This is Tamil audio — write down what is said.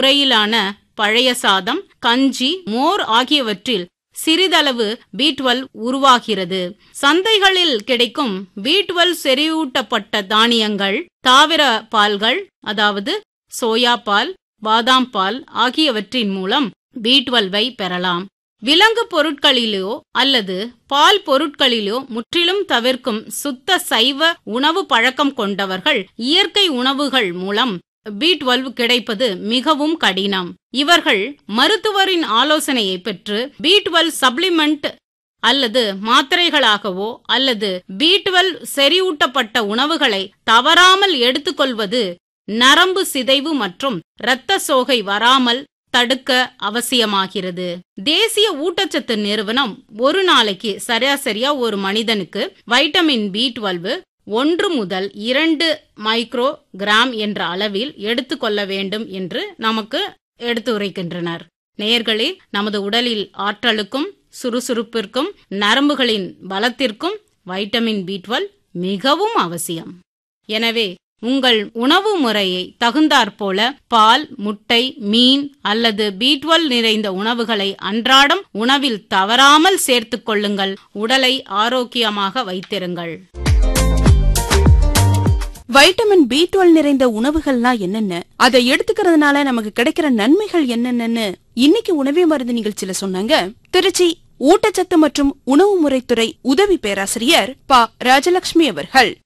முறையிலான பழைய சாதம் கஞ்சி மோர் ஆகியவற்றில் சிறிதளவு பீட்வல் உருவாகிறது சந்தைகளில் கிடைக்கும் பீட்வல் செறிவூட்டப்பட்ட தானியங்கள் தாவர பால்கள் அதாவது சோயா பால் பாதாம் பால் ஆகியவற்றின் மூலம் பீட்வல்வை பெறலாம் விலங்கு பொருட்களிலோ அல்லது பால் பொருட்களிலோ முற்றிலும் தவிர்க்கும் சுத்த சைவ உணவு பழக்கம் கொண்டவர்கள் இயற்கை உணவுகள் மூலம் பி கிடைப்பது மிகவும் கடினம் இவர்கள் மருத்துவரின் ஆலோசனையை பெற்று பி சப்ளிமெண்ட் அல்லது மாத்திரைகளாகவோ அல்லது பி செறிவூட்டப்பட்ட உணவுகளை தவறாமல் எடுத்துக்கொள்வது நரம்பு சிதைவு மற்றும் இரத்த சோகை வராமல் தடுக்க அவசியமாகிறது தேசிய ஊட்டச்சத்து நிறுவனம் ஒரு நாளைக்கு சராசரியா ஒரு மனிதனுக்கு வைட்டமின் பி ஒன்று முதல் இரண்டு மைக்ரோ கிராம் என்ற அளவில் எடுத்துக்கொள்ள வேண்டும் என்று நமக்கு எடுத்துரைக்கின்றனர் நேயர்களே நமது உடலில் ஆற்றலுக்கும் சுறுசுறுப்பிற்கும் நரம்புகளின் பலத்திற்கும் வைட்டமின் பி மிகவும் அவசியம் எனவே உங்கள் உணவு முறையை தகுந்தாற்போல பால் முட்டை மீன் அல்லது பி நிறைந்த உணவுகளை அன்றாடம் உணவில் தவறாமல் சேர்த்துக் கொள்ளுங்கள் உடலை ஆரோக்கியமாக வைத்திருங்கள் வைட்டமின் பி டுவெல் நிறைந்த உணவுகள்னா என்னென்ன அதை எடுத்துக்கிறதுனால நமக்கு கிடைக்கிற நன்மைகள் என்னென்னு இன்னைக்கு உணவே மருந்து நிகழ்ச்சியில சொன்னாங்க திருச்சி ஊட்டச்சத்து மற்றும் உணவு முறைத்துறை உதவி பேராசிரியர் ப ராஜலட்சுமி அவர்கள்